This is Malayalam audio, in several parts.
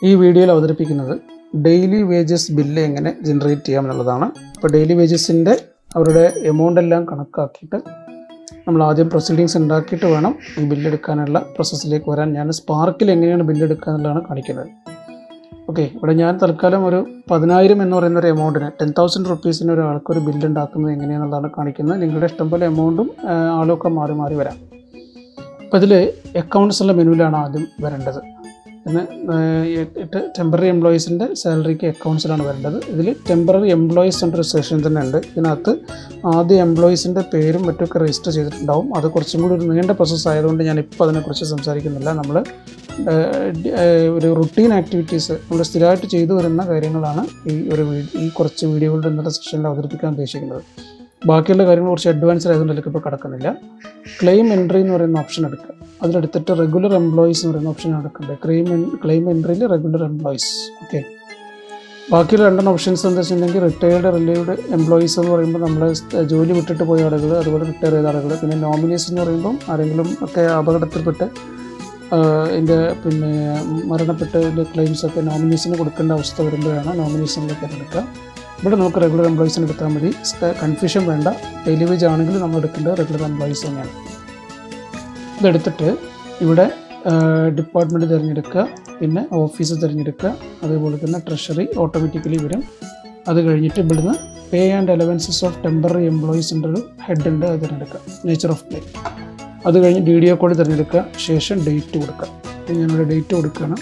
ഈ വീഡിയോയിൽ അവതരിപ്പിക്കുന്നത് ഡെയിലി വേജസ് ബില്ല് എങ്ങനെ ജനറേറ്റ് ചെയ്യാം എന്നുള്ളതാണ് ഇപ്പോൾ ഡെയിലി വേജസിൻ്റെ അവരുടെ എമൗണ്ട് എല്ലാം കണക്കാക്കിയിട്ട് നമ്മൾ ആദ്യം പ്രൊസീഡിങ്സ് ഉണ്ടാക്കിയിട്ട് വേണം ഈ ബില്ല് എടുക്കാനുള്ള പ്രോസസ്സിലേക്ക് വരാൻ ഞാൻ സ്പാർക്കിൽ എങ്ങനെയാണ് ബില്ല് എടുക്കുക എന്നുള്ളതാണ് കാണിക്കുന്നത് ഓക്കെ ഇവിടെ ഞാൻ തൽക്കാലം ഒരു പതിനായിരം എന്ന് പറയുന്ന ഒരു എമൗണ്ടിന് ടെൻ തൗസൻഡ് റുപ്പീസിന് ഒരാൾക്ക് ഒരു ബില്ല് ഉണ്ടാക്കുന്നത് എങ്ങനെയാണെന്നുള്ളതാണ് കാണിക്കുന്നത് നിങ്ങളുടെ ഇഷ്ടംപോലെ എമൗണ്ടും ആളൊക്കെ മാറി മാറി വരാം അപ്പോൾ ഇതിൽ അക്കൗണ്ട്സ് ഉള്ള മെനുവിലാണ് ആദ്യം വരേണ്ടത് പിന്നെ എട്ട് ടെമ്പററി എംപ്ലോയീസിൻ്റെ സാലറിക്ക് അക്കൗണ്ട്സിലാണ് വരേണ്ടത് ഇതിൽ ടെമ്പററി എംപ്ലോയീസ് എന്നൊരു സെഷൻ തന്നെ ഉണ്ട് ഇതിനകത്ത് ആദ്യം എംപ്ലോയീസിൻ്റെ പേരും മറ്റൊക്കെ രജിസ്റ്റർ ചെയ്തിട്ടുണ്ടാവും അത് കുറച്ചും കൂടി ഒരു നീണ്ട പ്രോസസ്സ് ആയതുകൊണ്ട് ഞാൻ ഇപ്പോൾ അതിനെക്കുറിച്ച് സംസാരിക്കുന്നില്ല നമ്മൾ ഒരു റുട്ടീൻ ആക്ടിവിറ്റീസ് നമ്മൾ സ്ഥിരമായിട്ട് ചെയ്തു വരുന്ന കാര്യങ്ങളാണ് ഈ ഒരു വീ- ഈ കുറച്ച് വീഡിയോകളുടെ ഇന്നത്തെ സെഷനിൽ അവതരിപ്പിക്കാൻ ഉദ്ദേശിക്കുന്നത് ബാക്കിയുള്ള കാര്യങ്ങൾ കുറച്ച് അഡ്വാൻസ്ഡ് ആയതുകൊണ്ട് അതിലേക്ക് ഇപ്പോൾ കിടക്കുന്നില്ല ക്ലെയിം എൻട്രി എന്ന് പറയുന്ന ഓപ്ഷൻ എടുക്കുക അതിലെടുത്തിട്ട് റെഗുലർ എംപ്ലോയീസ് എന്ന് പറയുന്ന ഓപ്ഷൻ എടുക്കേണ്ടത് ക്ലെയിം ക്ലെയിം എൻട്രിയിൽ റെഗുലർ എംപ്ലോയീസ് ഓക്കെ ബാക്കിയുള്ള രണ്ടെണ്ണം ഓപ്ഷൻസ് എന്താ വെച്ചിട്ടുണ്ടെങ്കിൽ റിട്ടയർഡ് റിലീവ്ഡ് എംപ്ലോയീസ് എന്ന് പറയുമ്പോൾ നമ്മൾ ജോലി വിട്ടിട്ട് പോയ ആളുകൾ അതുപോലെ റിട്ടയർ ചെയ്ത ആളുകൾ പിന്നെ നോമിനീസ് എന്ന് പറയുമ്പോൾ ആരെങ്കിലും ഒക്കെ അപകടത്തിൽപ്പെട്ട് ഇതിൻ്റെ പിന്നെ മരണപ്പെട്ട് ക്ലെയിംസ് ഒക്കെ നോമിനീസിന് കൊടുക്കേണ്ട അവസ്ഥ വരുമ്പോഴാണ് നോമിനീസ് നമ്മൾ തിരഞ്ഞെടുക്കുക ഇവിടെ നമുക്ക് റെഗുലർ എംപ്ലോയീസിന് എടുത്താൽ മതി കൺഫ്യൂഷൻ വേണ്ട ഡെയിലി വേജ് ആണെങ്കിൽ നമ്മൾ എടുക്കേണ്ടത് റെഗുലർ എംപ്ലോയീസ് തന്നെയാണ് ഇതെടുത്തിട്ട് ഇവിടെ ഡിപ്പാർട്ട്മെൻറ്റ് തിരഞ്ഞെടുക്കുക പിന്നെ ഓഫീസ് തിരഞ്ഞെടുക്കുക അതേപോലെ തന്നെ ട്രഷറി ഓട്ടോമാറ്റിക്കലി വരും അത് കഴിഞ്ഞിട്ട് ഇവിടുന്ന് pay and allowances of temporary എംപ്ലോയീസിൻ്റെ ഒരു ഹെഡ് ഉണ്ട് അത് തിരഞ്ഞെടുക്കുക നേച്ചർ ഓഫ് പേ അത് കഴിഞ്ഞ് ഡി ഡി ഒ കോഡ് തിരഞ്ഞെടുക്കുക ശേഷം ഡേറ്റ് കൊടുക്കുക അപ്പോൾ ഞാനിവിടെ ഡേറ്റ് കൊടുക്കുകയാണ്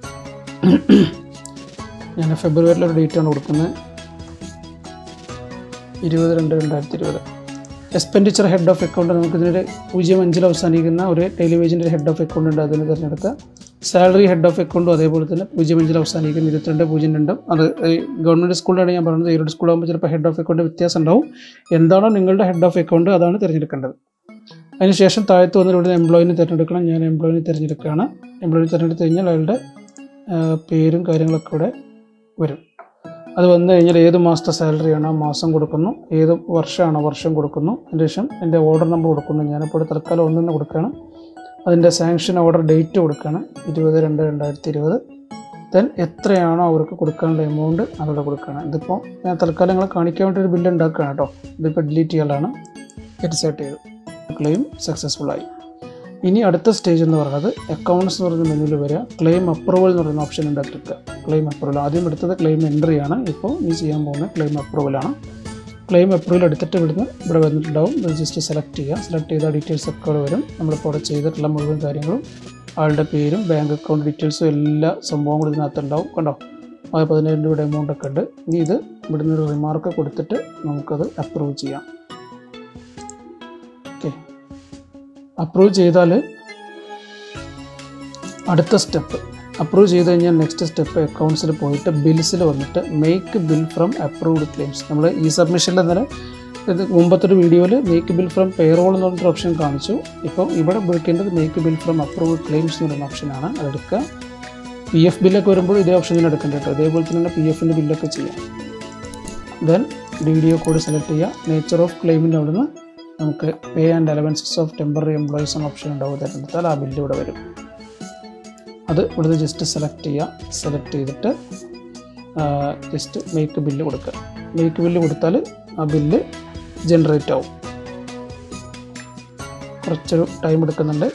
ഞാൻ ഫെബ്രുവരിയിലൊരു ഡേറ്റാണ് കൊടുക്കുന്നത് ഇരുപത് രണ്ട് രണ്ടായിരത്തി ഇരുപത് എക്സ്പെൻഡിച്ചർ ഹെഡ് ഓഫ് അക്കൗണ്ട് നമുക്ക് ഇതിൻ്റെ പൂജ്യം അഞ്ചിൽ അവസാനിക്കുന്ന ഒരു ഡെയിലി വേജിൻ്റെ ഹെഡ് ഓഫ് അക്കൗണ്ട് ഉണ്ട് അതിന് തിരഞ്ഞെടുക്കുക സാലറി ഹെഡ് ഓഫ് അക്കൗണ്ടും അതേപോലെ തന്നെ പൂജ്യം അഞ്ചിൽ അവസാനിക്കുന്ന ഇരുപത്തിരണ്ട് പൂജ്യം രണ്ടും അത് ഗവൺമെൻറ് സ്കൂളിലാണ് ഞാൻ പറയുന്നത് ഈരോട് സ്കൂളാകുമ്പോൾ ചിലപ്പോൾ ഹെഡ് ഓഫ് അക്കൗണ്ട് വ്യത്യാസം ഉണ്ടാവും എന്താണോ നിങ്ങളുടെ ഹെഡ് ഓഫ് അക്കൗണ്ട് അതാണ് തിരഞ്ഞെടുക്കേണ്ടത് അതിനുശേഷം താഴത്ത് വന്നിട്ട് ഇവിടെ എംപ്ലോയിനെ തിരഞ്ഞെടുക്കണം ഞാൻ എംപ്ലോയിനെ തിരഞ്ഞെടുക്കുകയാണ് എംപ്ലോയിനെ തിരഞ്ഞെടുത്ത് കഴിഞ്ഞാൽ അയാളുടെ ആ, പേരും കാര്യങ്ങളൊക്കെ ഇവിടെ വരും അത് വന്നു കഴിഞ്ഞാൽ ഏത് മാസത്തെ സാലറിയാണോ മാസം കൊടുക്കുന്നു ഏത് വർഷമാണോ വർഷം കൊടുക്കുന്നു അതിന് ശേഷം എൻ്റെ ഓർഡർ നമ്പർ കൊടുക്കുന്നു ഞാനിപ്പോൾ ഇവിടെ തൽക്കാലം ഒന്നിന്ന് കൊടുക്കുകയാണ് അതിൻ്റെ സാങ്ഷൻ ഓർഡർ ഡേറ്റ് കൊടുക്കുകയാണ് ഇരുപത് രണ്ട് രണ്ടായിരത്തി ഇരുപത് ദെൻ എത്രയാണോ അവർക്ക് കൊടുക്കാനുള്ള എമൗണ്ട് അതവിടെ കൊടുക്കുകയാണ് ഇതിപ്പോൾ ഞാൻ തൽക്കാലം നിങ്ങളെ കാണിക്കാൻ വേണ്ടി ഒരു ബില്ല് ഉണ്ടാക്കുകയാണ് കേട്ടോ ഇതിപ്പോൾ ഡിലീറ്റ് ചെയ്യാനാണ് ഗെറ്റ് സെറ്റ് ചെയ്തു ക്ലെയിം സക്സസ്ഫുൾ ആയി ഇനി അടുത്ത സ്റ്റേജ് എന്ന് പറയുന്നത് അക്കൗണ്ട്സ് എന്ന് പറയുന്ന മെനുവിൽ വരിക ക്ലെയിം അപ്രൂവൽ എന്ന് പറയുന്ന ഓപ്ഷൻ ഉണ്ടാക്കിയെടുക്കുക ക്ലെയിം അപ്രൂവൽ ആദ്യം എടുത്തത് ക്ലെയിം എൻട്രി ആണ് ഇപ്പോൾ ഇനി ചെയ്യാൻ പോകുന്നത് ക്ലെയിം അപ്രൂവലാണ് ക്ലെയിം അപ്രൂവൽ എടുത്തിട്ട് ഇവിടുന്ന് ഇവിടെ വന്നിട്ടുണ്ടാവും ഇത് ജസ്റ്റ് സെലക്ട് ചെയ്യുക സെലക്ട് ചെയ്ത ഡീറ്റെയിൽസ് ഒക്കെ ഇവിടെ വരും നമ്മളിപ്പോൾ അവിടെ ചെയ്തിട്ടുള്ള മുഴുവൻ കാര്യങ്ങളും ആളുടെ പേരും ബാങ്ക് അക്കൗണ്ട് ഡീറ്റെയിൽസും എല്ലാ സംഭവവും കൂടി ഇതിനകത്ത് ഉണ്ടാവും കണ്ടോ അത് പതിനായിരം രൂപയുടെ എമൗണ്ട് ഒക്കെ ഉണ്ട് ഇനി ഇത് ഇവിടുന്ന് ഒരു റിമാർക്ക് കൊടുത്തിട്ട് നമുക്കത് അപ്രൂവ് ചെയ്യാം ഓക്കെ അപ്രൂവ് ചെയ്താൽ അടുത്ത സ്റ്റെപ്പ് അപ്രൂവ് ചെയ്ത് കഴിഞ്ഞാൽ നെക്സ്റ്റ് സ്റ്റെപ്പ് അക്കൗണ്ട്സിൽ പോയിട്ട് ബിൽസിൽ വന്നിട്ട് make bill from approved claims നമ്മൾ ഈ സബ്മിഷനിൽ തന്നെ ഇത് മുമ്പത്തെ ഒരു വീഡിയോയിൽ മേക്ക് ബിൽ ഫ്രം പേറോൾ എന്ന് പറഞ്ഞൊരു ഓപ്ഷൻ കാണിച്ചു ഇപ്പോൾ ഇവിടെ ഉപയോഗിക്കേണ്ടത് make bill from approved claims എന്ന് പറയുന്ന ഓപ്ഷനാണ് അതെടുക്കുക പി എഫ് ബില്ലൊക്കെ വരുമ്പോൾ ഇതേ ഓപ്ഷൻ തന്നെ എടുക്കേണ്ടത് കേട്ടോ അതേപോലെ തന്നെ പി എഫിൻ്റെ ബില്ലൊക്കെ ചെയ്യാം then D D O code select ചെയ്യുക നേച്ചർ ഓഫ് ക്ലെയിമിൻ്റെ അവിടുന്ന് നമുക്ക് pay and allowances of temporary employees എന്ന ഓപ്ഷൻ ഉണ്ടാവും തിരഞ്ഞെടുത്താൽ ആ ബില്ല് ഇവിടെ വരും അത് ഇവിടുന്ന് ജസ്റ്റ് സെലക്ട് ചെയ്യുക സെലക്ട് ചെയ്തിട്ട് ജസ്റ്റ് മേക്ക് ബില്ല് കൊടുക്കുക മേക്ക് ബില്ല് കൊടുത്താൽ ആ ബില്ല് ജനറേറ്റ് ആവും കുറച്ചൊരു ടൈം എടുക്കുന്നുണ്ട്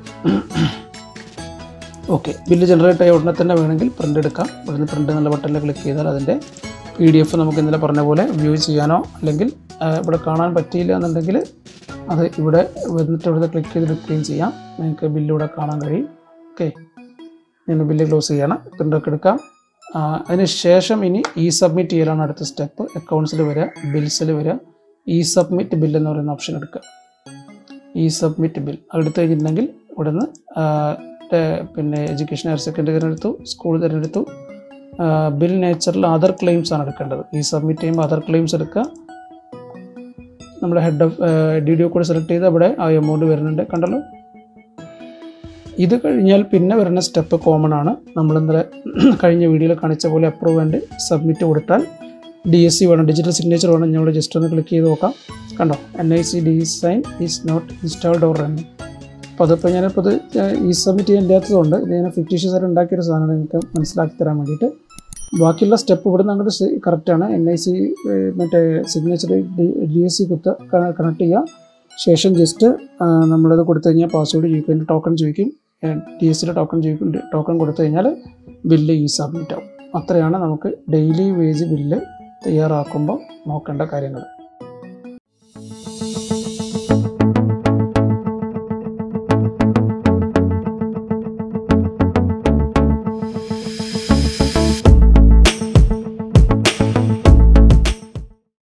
ഓക്കെ ബില്ല് ജനറേറ്റ് ആയ ഉടനെ തന്നെ വേണമെങ്കിൽ പ്രിൻ്റ് എടുക്കാം ഇവിടുന്ന് പ്രിൻ്റ് എന്നുള്ള ബട്ടണിൽ ക്ലിക്ക് ചെയ്താൽ അതിൻ്റെ പി ഡി എഫ് നമുക്ക് ഇന്നലെ പറഞ്ഞ പോലെ വ്യൂ ചെയ്യാനോ അല്ലെങ്കിൽ ആ, ഇവിടെ കാണാൻ പറ്റിയില്ല എന്നുണ്ടെങ്കിൽ അത് ഇവിടെ വന്നിട്ട് ഇവിടുത്തെ ക്ലിക്ക് ചെയ്തെടുക്കുകയും ചെയ്യാം നിങ്ങൾക്ക് ബില്ല് ഇവിടെ കാണാൻ കഴിയും ഓക്കെ ഞാൻ ബില്ല് ക്ലോസ് ചെയ്യണം പ്രിൻ്റൊക്കെ എടുക്കാം ആ, അതിന് ശേഷം ഇനി ഇ സബ്മിറ്റ് ചെയ്യലാണ് അടുത്ത സ്റ്റെപ്പ് അക്കൗണ്ട്സിൽ വരിക ബിൽസിൽ വരിക ഇ സബ്മിറ്റ് ബിൽ എന്ന് പറയുന്ന ഓപ്ഷൻ എടുക്കുക ഇ സബ്മിറ്റ് ബിൽ എടുത്തു കഴിഞ്ഞിട്ടുണ്ടെങ്കിൽ ഇവിടുന്ന് ആ, ടെ- പിന്നെ എഡ്യൂക്കേഷൻ ഹയർ സെക്കൻഡറി തിരഞ്ഞെടുത്തു സ്കൂൾ തിരഞ്ഞെടുത്തു ബിൽ നേച്ചറിൽ അതർ ക്ലെയിംസ് ആണ് എടുക്കേണ്ടത് ഈ സബ്മിറ്റ് ചെയ്യുമ്പോൾ അതർ ക്ലെയിംസ് എടുക്കുക നമ്മുടെ head of D D O കൂടെ സെലക്ട് ചെയ്ത് അവിടെ ആ എമൗണ്ട് വരുന്നുണ്ട് കണ്ടല്ലോ ഇത് കഴിഞ്ഞാൽ പിന്നെ വരുന്ന സ്റ്റെപ്പ് കോമൺ ആണ് നമ്മൾ ഇന്നലെ കഴിഞ്ഞ വീഡിയോയിൽ കാണിച്ച പോലെ അപ്രൂവ് ആൻഡ് സബ്മിറ്റ് കൊടുത്താൽ ഡി എസ് സി വേണം ഡിജിറ്റൽ സിഗ്നേച്ചർ വേണം ഞങ്ങൾ ജസ്റ്റ് ഒന്ന് ക്ലിക്ക് ചെയ്ത് നോക്കാം കണ്ടോ N I C D sign is not installed or running അപ്പോൾ അതിപ്പോൾ ഞാനിപ്പോൾ ഇത് ഈ സബ്മിറ്റ് ചെയ്യാൻ ഇല്ലാത്തതുകൊണ്ട് ഇത് ഞാൻ ഫിക്റ്റീഷ്യസ് ആയിട്ട് ഉണ്ടാക്കിയൊരു സാധനമാണ് നിങ്ങൾക്ക് മനസ്സിലാക്കി തരാൻ വേണ്ടിയിട്ട് ബാക്കിയുള്ള സ്റ്റെപ്പ് ഇവിടെ നിന്ന് അങ്ങോട്ട് കറക്റ്റാണ് എൻ ഐ സി മറ്റേ സിഗ്നേച്ചർ ഡി എസ് സി കുത്ത് കണക്ട് ചെയ്യുക ശേഷം ജസ്റ്റ് നമ്മളത് കൊടുത്തു കഴിഞ്ഞാൽ പാസ്വേഡ് ചോദിക്കും അതിൻ്റെ ടോക്കൺ ചോദിക്കും ഡി എസ് സിയുടെ ടോക്കൺ ചോദിക്കും ടോക്കൺ കൊടുത്തു കഴിഞ്ഞാൽ ബില്ല് ഈ സബ്മിറ്റ് ആവും അത്രയാണ് നമുക്ക് ഡെയിലി വേജ് ബില്ല് തയ്യാറാക്കുമ്പോൾ നോക്കേണ്ട കാര്യങ്ങൾ